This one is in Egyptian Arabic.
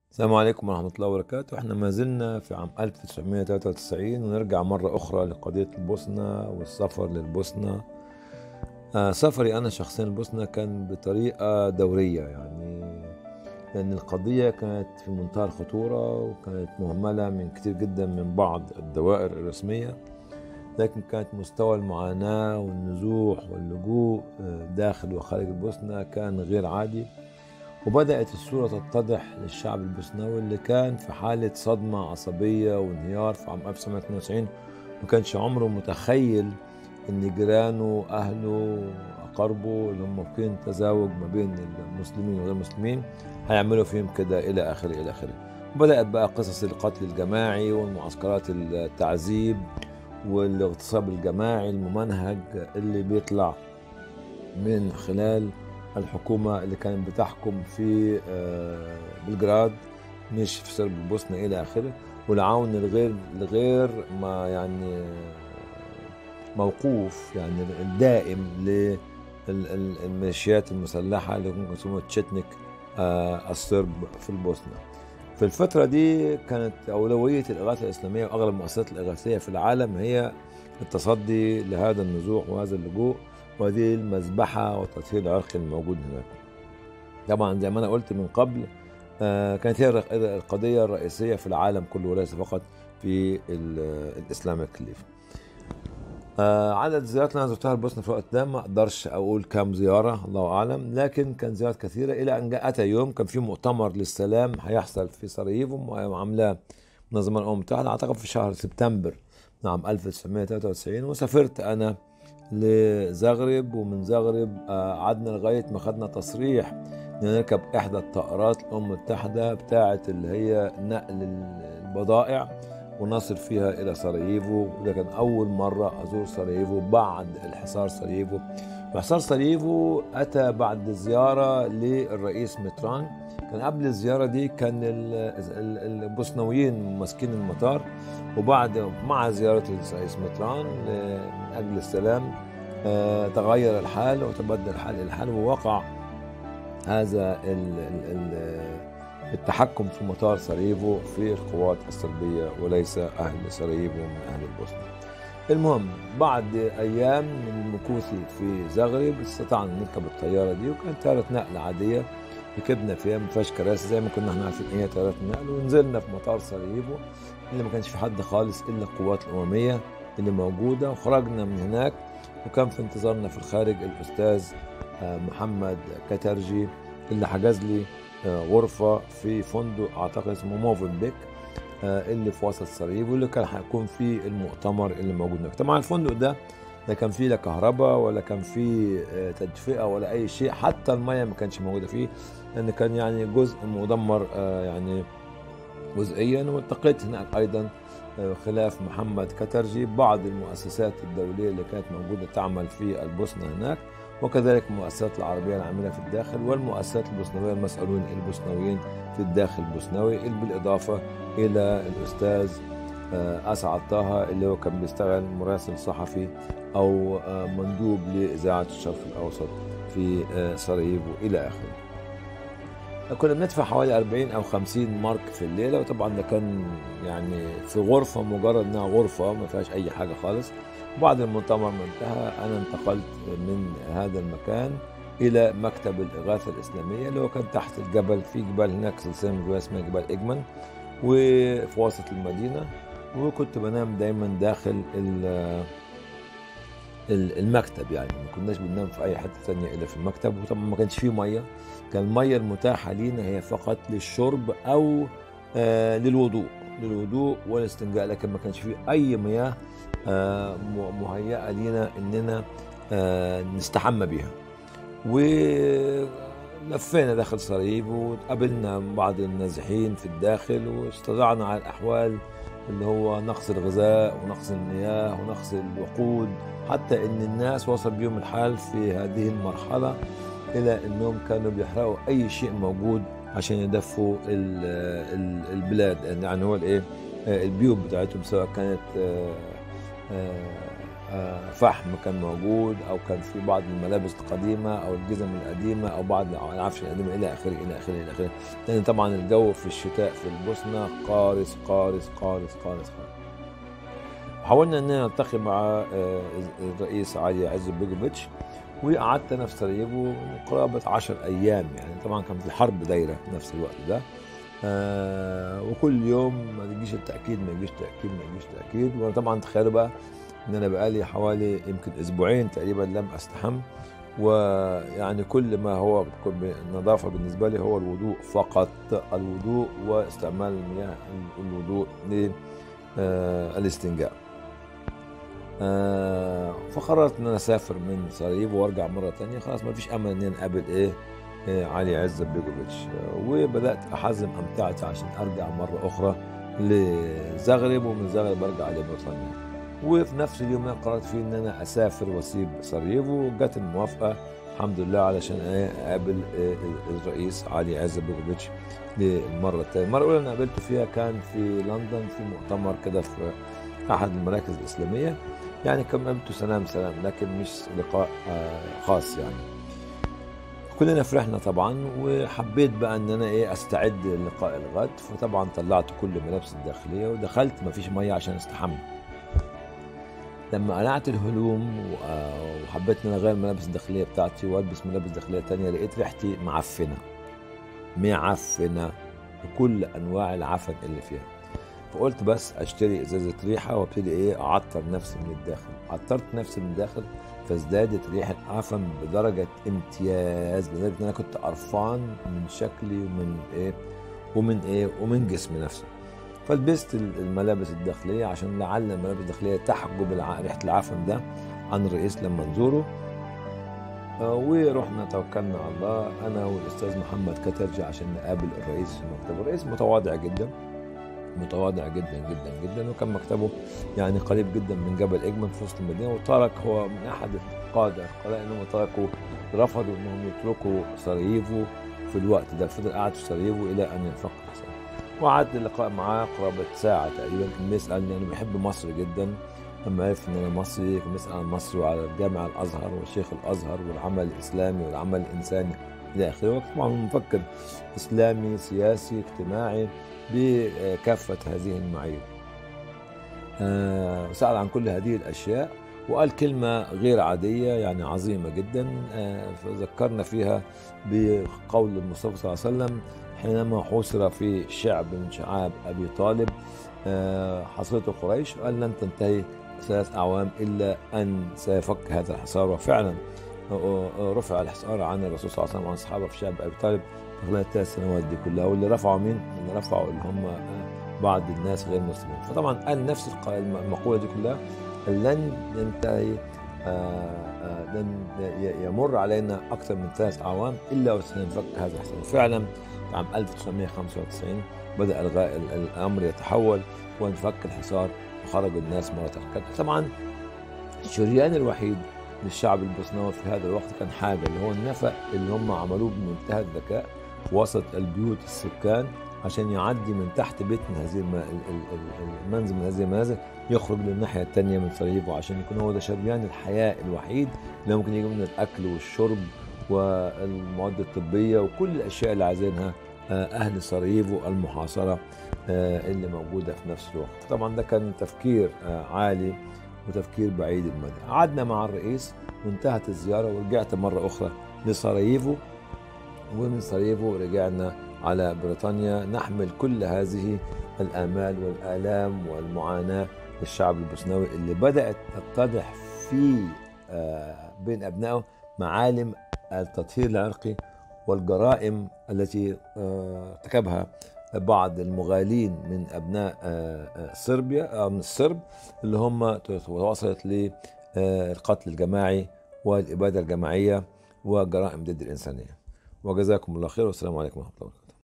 السلام عليكم ورحمة الله وبركاته احنا ما زلنا في عام 1993 ونرجع مرة أخرى لقضية البوسنة والسفر للبوسنة آه سفري أنا شخصيا البوسنة كان بطريقة دورية يعني لأن القضية كانت في منتهى الخطورة وكانت مهملة من كتير جدا من بعض الدوائر الرسمية لكن كانت مستوى المعاناة والنزوح واللجوء آه، داخل وخارج البوسنة كان غير عادي وبدأت الصورة تتضح للشعب البوسناوي اللي كان في حالة صدمة عصبية وانهيار في عام 1992 ما كانش عمره متخيل إن جيرانه أهله أقاربه اللي هم موافقين تزاوج ما بين المسلمين وغير المسلمين هيعملوا فيهم كده إلى آخره إلى آخره وبدأت بقى قصص القتل الجماعي والمعسكرات التعذيب والاغتصاب الجماعي الممنهج اللي بيطلع من خلال الحكومة اللي كانت بتحكم في آه، بلجراد مش في صرب البوسنة إلى آخره والعون الغير الغير ما يعني موقوف يعني الدائم للميليشيات المسلحة اللي ممكن يسموها تشيتنيك آه، الصرب في البوسنة في الفترة دي كانت أولوية الإغاثة الإسلامية وأغلب المؤسسات الإغاثية في العالم هي التصدي لهذا النزوح وهذا اللجوء وهذه المذبحة والتطهير العرقي الموجود هناك طبعا زي ما أنا قلت من قبل آه، كانت هي القضية الرئيسية في العالم كله وليس فقط في الإسلامك كليف آه، عدد الزيارات اللي انا زرتها البوسنه في الوقت ده ما اقدرش اقول كم زياره الله اعلم لكن كان زيارات كثيره الى ان جاء اتى يوم كان في مؤتمر للسلام هيحصل في سراييفو عاملاه منظمه الامم المتحده اعتقد في شهر سبتمبر عام 1993 وسافرت انا لزغرب ومن زغرب آه، قعدنا لغايه ما خدنا تصريح نركب احدى الطائرات الامم المتحده بتاعه اللي هي نقل البضائع ونصل فيها الى سراييفو وده كان اول مره ازور سراييفو بعد الحصار سراييفو وحصار سراييفو اتى بعد زياره للرئيس متران كان قبل الزياره دي كان البوسنويين ماسكين المطار وبعد مع زياره الرئيس متران من اجل السلام آه، تغير الحال وتبدل الحال الى حال ووقع هذا التحكم في مطار سراييفو في القوات الصليبيه وليس اهل سراييفو من اهل البوسنه. المهم بعد ايام من مكوثي في زغرب استطعنا نركب الطياره دي وكانت طياره نقل عاديه ركبنا فيها ما فيهاش كراسي زي ما كنا احنا عارفين ايه طيارات النقل ونزلنا في مطار سراييفو اللي ما كانش في حد خالص الا القوات الامميه اللي موجوده وخرجنا من هناك وكان في انتظارنا في الخارج الاستاذ آه، محمد كترجي اللي حجز لي آه، غرفه في فندق اعتقد اسمه موفن بيك آه، اللي في وسط سراييفو واللي كان هيكون فيه المؤتمر اللي موجود هناك طبعا الفندق ده لا كان فيه لا كهرباء ولا كان فيه تدفئه ولا اي شيء حتى الميه ما كانش موجوده فيه لان كان يعني جزء مدمر يعني جزئيا والتقيت هناك ايضا آه، خلاف محمد كترجي بعض المؤسسات الدوليه اللي كانت موجوده تعمل في البوسنه هناك وكذلك المؤسسات العربيه العامله في الداخل والمؤسسات البوسنويه المسؤولين البوسنويين في الداخل البوسنوي بالاضافه الى الاستاذ آه، اسعد طه اللي هو كان بيشتغل مراسل صحفي او آه، مندوب لاذاعه الشرق الاوسط في سراييفو الى اخره. كنا بندفع حوالي 40 او 50 مارك في الليله وطبعا ده كان يعني في غرفه مجرد انها غرفه ما فيهاش اي حاجه خالص بعد المؤتمر ما انتهى انا انتقلت من هذا المكان الى مكتب الاغاثه الاسلاميه اللي هو كان تحت الجبل في جبال هناك سلسله من الجبال اسمها جبال اجمن وفي وسط المدينه وكنت بنام دايما داخل المكتب يعني ما كناش بننام في اي حته ثانيه الا في المكتب وطبعا ما كانش فيه ميه كان الميه المتاحه لينا هي فقط للشرب او آه للوضوء للوضوء والاستنجاء لكن ما كانش فيه اي مياه آه مهيئه لينا اننا آه نستحمى بيها ولفينا داخل سراييفو وقابلنا بعض النازحين في الداخل واستطعنا على الاحوال اللي هو نقص الغذاء ونقص المياه ونقص الوقود حتى ان الناس وصل بيهم الحال في هذه المرحله الى انهم كانوا بيحرقوا اي شيء موجود عشان يدفوا البلاد يعني هو الايه البيوت بتاعتهم سواء كانت آه، فحم كان موجود او كان في بعض الملابس القديمه او الجزم القديمه او بعض العفش القديمه الى اخره الى اخره الى اخره لان طبعا الجو في الشتاء في البوسنه قارس قارس قارس قارس قارس حاولنا ان نلتقي مع آه، الرئيس علي عز بيجوفيتش وقعدت انا في سراييفو قرابه 10 ايام يعني طبعا كانت الحرب دايره في نفس الوقت ده آه وكل يوم ما يجيش التاكيد ما يجيش تاكيد ما يجيش تاكيد وانا طبعا تخيلوا بقى ان انا بقالي حوالي يمكن اسبوعين تقريبا لم استحم ويعني كل ما هو النظافه بالنسبه لي هو الوضوء فقط الوضوء واستعمال المياه الوضوء للاستنجاء آه فقررت ان انا اسافر من سراييفو وارجع مره تانية خلاص ما فيش امل ان انا اقابل ايه, إيه علي عز بيجوفيتش آه وبدات احزم امتعتي عشان ارجع مره اخرى لزغرب ومن زغرب ارجع لبريطانيا وفي نفس اليوم اللي قررت فيه ان انا اسافر واسيب سراييفو وجت الموافقه الحمد لله علشان اقابل إيه الرئيس علي عز بيجوفيتش للمره الثانيه المره الاولى اللي قابلته فيها كان في لندن في مؤتمر كده في احد المراكز الاسلاميه يعني كم قابلته سلام سلام لكن مش لقاء خاص يعني كلنا فرحنا طبعا وحبيت بقى ان انا ايه استعد للقاء الغد فطبعا طلعت كل ملابس الداخليه ودخلت ما فيش ميه عشان استحمى لما قلعت الهدوم وحبيت ان انا اغير الملابس الداخليه بتاعتي والبس ملابس داخليه تانية لقيت ريحتي معفنه معفنه بكل انواع العفن اللي فيها فقلت بس اشتري ازازه ريحه وابتدي ايه اعطر نفسي من الداخل عطرت نفسي من الداخل فازدادت ريحه عفن بدرجه امتياز لدرجه ان انا كنت قرفان من شكلي ومن ايه ومن ايه ومن جسمي نفسه فلبست الملابس الداخليه عشان لعل الملابس الداخليه تحجب ريحه العفن ده عن الرئيس لما نزوره ورحنا توكلنا على الله انا والاستاذ محمد كترجي عشان نقابل الرئيس في المكتب الرئيس متواضع جدا متواضع جدا جدا جدا وكان مكتبه يعني قريب جدا من جبل اجمل في وسط المدينه وترك هو من احد القاده القضاء انهم تركوا رفضوا انهم يتركوا سراييفو في الوقت ده فضل قاعد في سراييفو الى ان ينفق حسن وقعدت اللقاء معاه قرابه ساعه تقريبا كان بيسالني انا بحب مصر جدا لما عرف ان انا مصري كان بيسال عن مصر وعلى الجامع الازهر والشيخ الازهر والعمل الاسلامي والعمل الانساني الى اخره طبعا مفكر اسلامي سياسي اجتماعي بكافة هذه المعايير آه سأل عن كل هذه الأشياء وقال كلمة غير عادية يعني عظيمة جدا آه فذكرنا فيها بقول المصطفى صلى الله عليه وسلم حينما حوصر في شعب من شعاب أبي طالب آه حصرته قريش قال لن تنتهي ثلاث أعوام إلا أن سيفك هذا الحصار وفعلا رفع الحصار عن الرسول صلى الله عليه وسلم وعن أصحابه في شعب أبي طالب خلال الثلاث سنوات دي كلها واللي رفعوا مين؟ اللي رفعوا اللي هم بعض الناس غير المسلمين فطبعا قال نفس المقوله دي كلها لن ينتهي لن يمر علينا اكثر من ثلاث اعوام الا وسينفك هذا الحصار وفعلا عام 1995 بدا الغاء الامر يتحول وانفك الحصار وخرج الناس مره اخرى طبعا الشريان الوحيد للشعب البوسناوي في هذا الوقت كان حاجه اللي هو النفق اللي هم عملوه بمنتهى الذكاء وسط البيوت السكان عشان يعدي من تحت بيت من هذه المنزل من هذه المنازل يخرج للناحيه الثانيه من سراييفو عشان يكون هو ده شريان الحياه الوحيد اللي ممكن يجي منه الاكل والشرب والمواد الطبيه وكل الاشياء اللي عايزينها اهل سراييفو المحاصره اللي موجوده في نفس الوقت طبعا ده كان تفكير عالي وتفكير بعيد المدى قعدنا مع الرئيس وانتهت الزياره ورجعت مره اخرى لسراييفو ومن سراييفو رجعنا على بريطانيا نحمل كل هذه الآمال والآلام والمعاناة للشعب البوسناوي اللي بدأت تتضح في بين أبنائه معالم التطهير العرقي والجرائم التي ارتكبها بعض المغالين من أبناء صربيا من الصرب اللي هم وصلت للقتل الجماعي والإبادة الجماعية وجرائم ضد الإنسانية وجزاكم الله خير والسلام عليكم ورحمة الله وبركاته